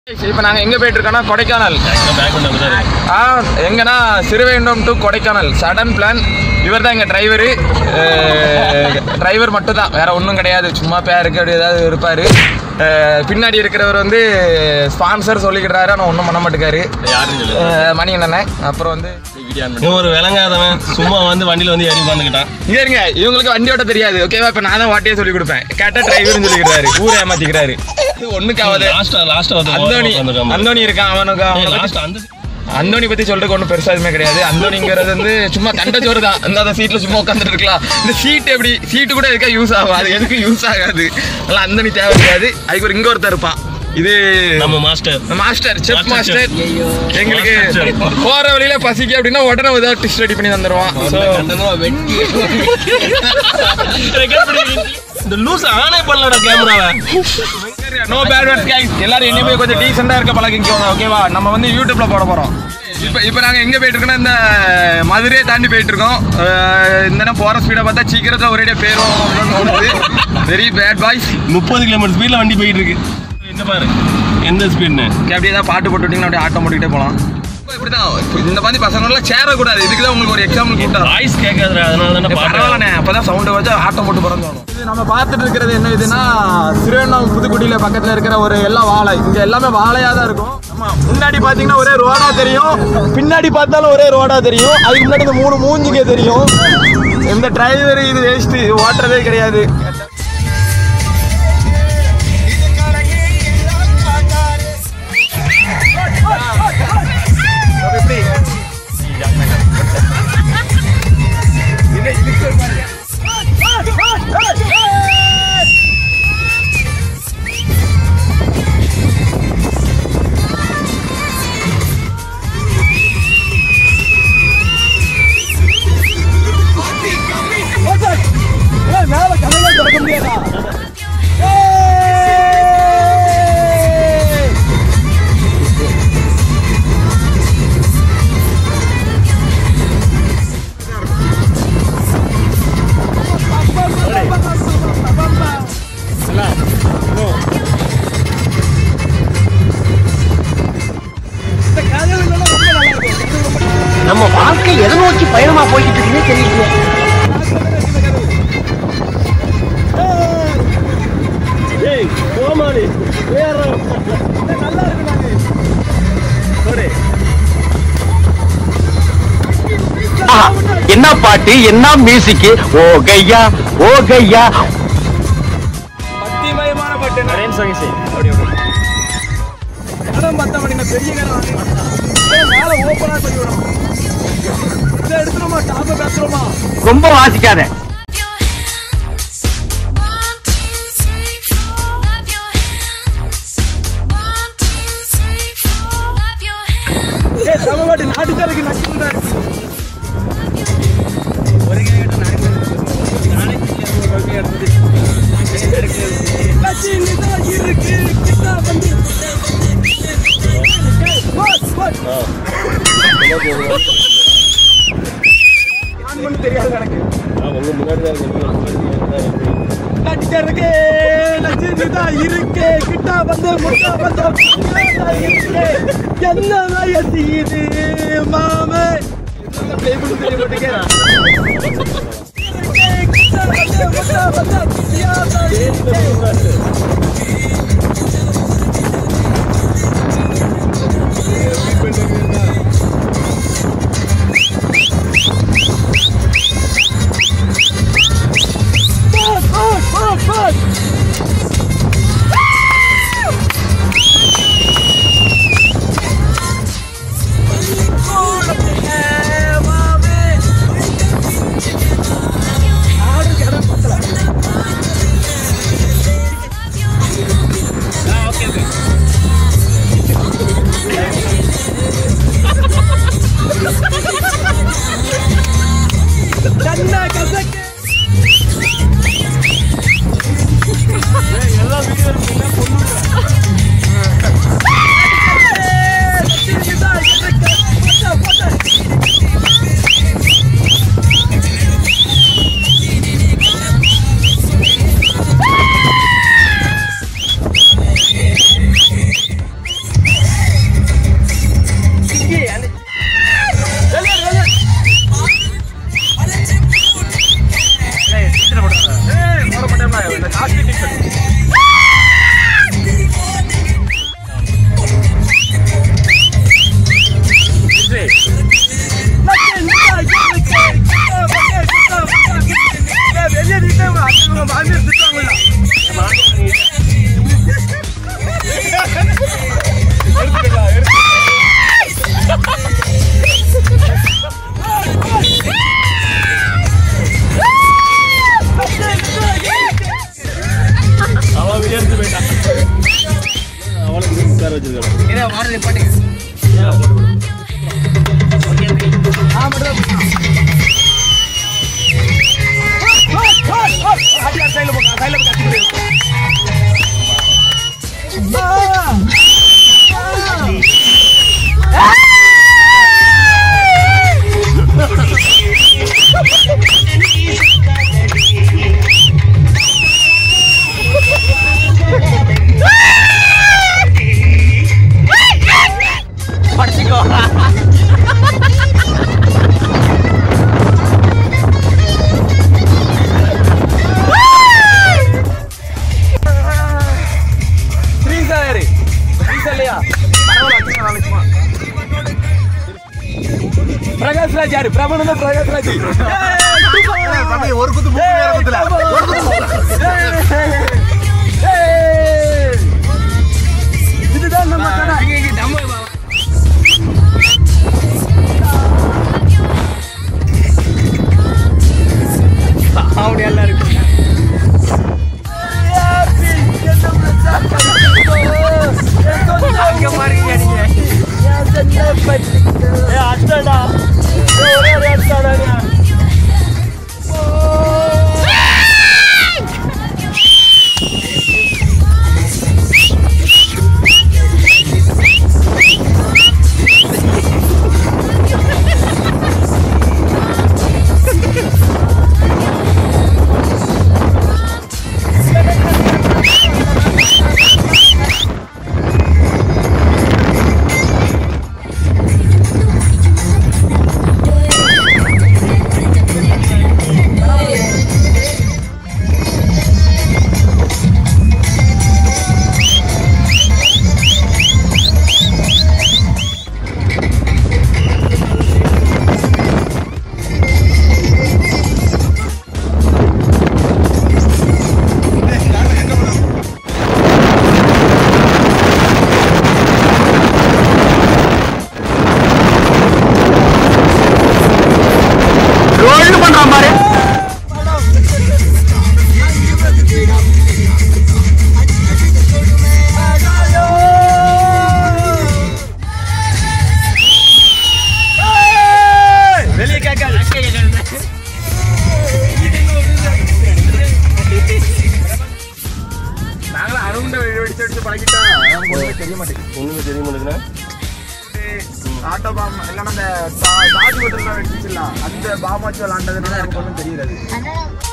இப்போ நாங்கள் எங்கே போயிட்டு இருக்கோம்னா கொடைக்கானல் ஆ எங்கன்னா Srivaikuntam to Kodaikanal sudden plan இவர் தான் எங்கள் டிரைவரு டிரைவர் மட்டும் தான் வேற ஒன்றும் கிடையாது சும்மா பேருக்கு அப்படி ஏதாவது இருப்பார் பின்னாடி இருக்கிறவர் வந்து ஸ்பான்சர் சொல்லிக்கிறாரு ஆனால் ஒன்றும் பண்ண மாட்டேக்காரு அஹ், மணி அண்ணன் அப்புறம் வந்து இவன் ஒரு விளங்காதவன் சும்மா வந்து வண்டியில வந்து ஏறி உட்காந்துக்கிட்டான் இங்க இருங்க இவங்களுக்கு வண்டி ஓட்ட தெரியாது ஓகேவா இப்போ நான் தான் வாட்டியே சொல்லி கொடுப்பேன் கேட்டால் டிரைவர்னு சொல்லிக்கிறாரு ஊரை ஏமாத்திக்கிறாரு ஒன்றுக்காவது லாஸ்டா லாஸ்டா வந்து அந்தோணி உட்காந்துருக்கான் அந்தோணி இருக்கான் அவனுக்கு அவனை பத்தி- லாஸ்ட் அந்த அந்தோணி பத்தி சொல்றதுக்கு ஒன்றும் பெருசா எதுவுமே கிடையாது அந்தோணிங்கிறது வந்து சும்மா தண்டச்சோறு தான் அந்த அந்த சீட்ல சும்மா உட்காந்துட்டு இருக்கலாம் இந்த சீட் எப்படி சீட்டு கூட எதுக்கா யூஸ் ஆகும் அது எதுக்கு யூஸ் ஆகாது அதெல்லாம் அந்தோணி தேவை கிடையாது அதுக்கு ஒரு இங்க ஒருத்தர் இருப்பான் இது நம்ம master master chef Master master எங்களுக்கு Master chef. போற வழியில பசிக்கு அப்படின்னா உடனே ஏதாவது டிஷ் ரெடி பண்ணி தந்துருவான் So, இந்த லூஸ் ஆனே பண்ணலடா கேமராவை நோ பேட் வேர்ட்ஸ் கைஸ் எல்லாரும் இனிமே கொஞ்சம் டீசெண்டா இருக்க பழகிக்கோங்க ஓகேவா நம்ம வந்து யூடியூப்ல போட போறோம் இப்போ இப்போ நாங்கள் எங்கே போயிட்டு இருக்கோம்னா இந்த மதுரையை தாண்டி போயிட்டு இருக்கோம் அஹ் இந்த நேரம் போகிற ஸ்பீடை பார்த்தா சீக்கிரத்தில் ஒரேடியாக போயிடும் அப்படின்னு தோணுது வெரி பேட் பாய்ஸ் முப்பது கிலோமீட்டர் ஸ்பீட்ல வண்டி போயிட்டு இருக்கு இந்த பாரு எந்த ஸ்பீட்னு அப்படியே ஏதாவது பாட்டு போட்டு விட்டிங்கன்னா அப்படியே ஆட்டம் போட்டுக்கிட்டே போகலாம் இப்படி தான் இந்த மாதிரி பசங்களாம் சேரக்கூடாது இதுக்கு தான் உங்களுக்கு ஒரு எக்ஸாம்பிள் கூப்பிட்டா வாய்ஸ் கேட்காதுடா அதனால தானே பாட்டு பரவாயில்லண்ணே அப்பதான் சவுண்ட் வச்சா ஆட்டம் போட்டு பிறந்து வரும் இது நம்ம பார்த்துட்டு இருக்கிறது என்ன இதுன்னா திருவண்ணாமலை புதுக்குடியில பக்கத்துல இருக்கிற ஒரு எல்லாம் வாழை இங்க எல்லாமே வாழையா தான் இருக்கும் ஆமா முன்னாடி பாத்தீங்கன்னா ஒரே ரோடா தெரியும் பின்னாடி பார்த்தாலும் ஒரே ரோடா தெரியும் அதுக்கு முன்னாடி இந்த மூணு மூஞ்சிக்கே தெரியும் இந்த டிரைவர் இது வேஸ்ட் ஓட்டுறதே கிடையாது நம்ம வாழ்க்கை எதை நோக்கி பயணமா போய்கிட்டு இருக்குன்னே தெரியல ஆஹா, என்ன பாட்டு என்ன மியூசிக் ஓ கையா ஓ கையா பக்திமயமான பாட்டு இடம் பத்த மணி பெரிய கடன் மேல ஓப்பனா பண்ணி விடும் இதை எடுத்துருமா டாப்பை பேசுறோமா ரொம்ப வாசிக்காத ஏ தமிழ்நாட்டு நாட்டுக்காரருக்கு நக்கிட்டு தெரியாது எனக்கு உங்க முன்னாடி நடிகருக்கு நச்சிதா இருக்கு கிட்ட வந்து முட்டா வந்து இருக்கு என்ன வயசு இது மாமே ஸ்ரீசா யாரு ஸ்ரீசா இல்லையா பரவாயில்ல, வச்சுக்கலாம் நாளைக்கு சும்மா. பிரகாஷ் ராஜ் யாரு பிரபனந்த பிரகாஷ் ராஜ் ஒரு குத்து மூக்கு வேற குத்துல ஒரு குத்து இதுதான் நம்ம கடை அப்படி எல்லாம் இருக்கு அங்க பாருங்க நீங்க ஏ அட்டடா ஒரே ஒரு அட்டடா ரோல் பண்றான் பாரு வெளியே கேட்காது நாங்களும் அருண்ட வெடிச்சு வெடிச்சு பழகிட்டா நமக்கு ஒண்ணுமே தெரிய மாட்டேங்குது ஒண்ணுமே தெரிய மாட்டேங்குதுன்னா ஆட்டோ பாம் இல்லைன்னா அந்த சாஜ் ஹோட்டல்லாம் வெடிச்சுலாம் அந்த பாமாச்சு விளாண்டதுனால எனக்கு ஒன்றும் தெரியாது அண்ணா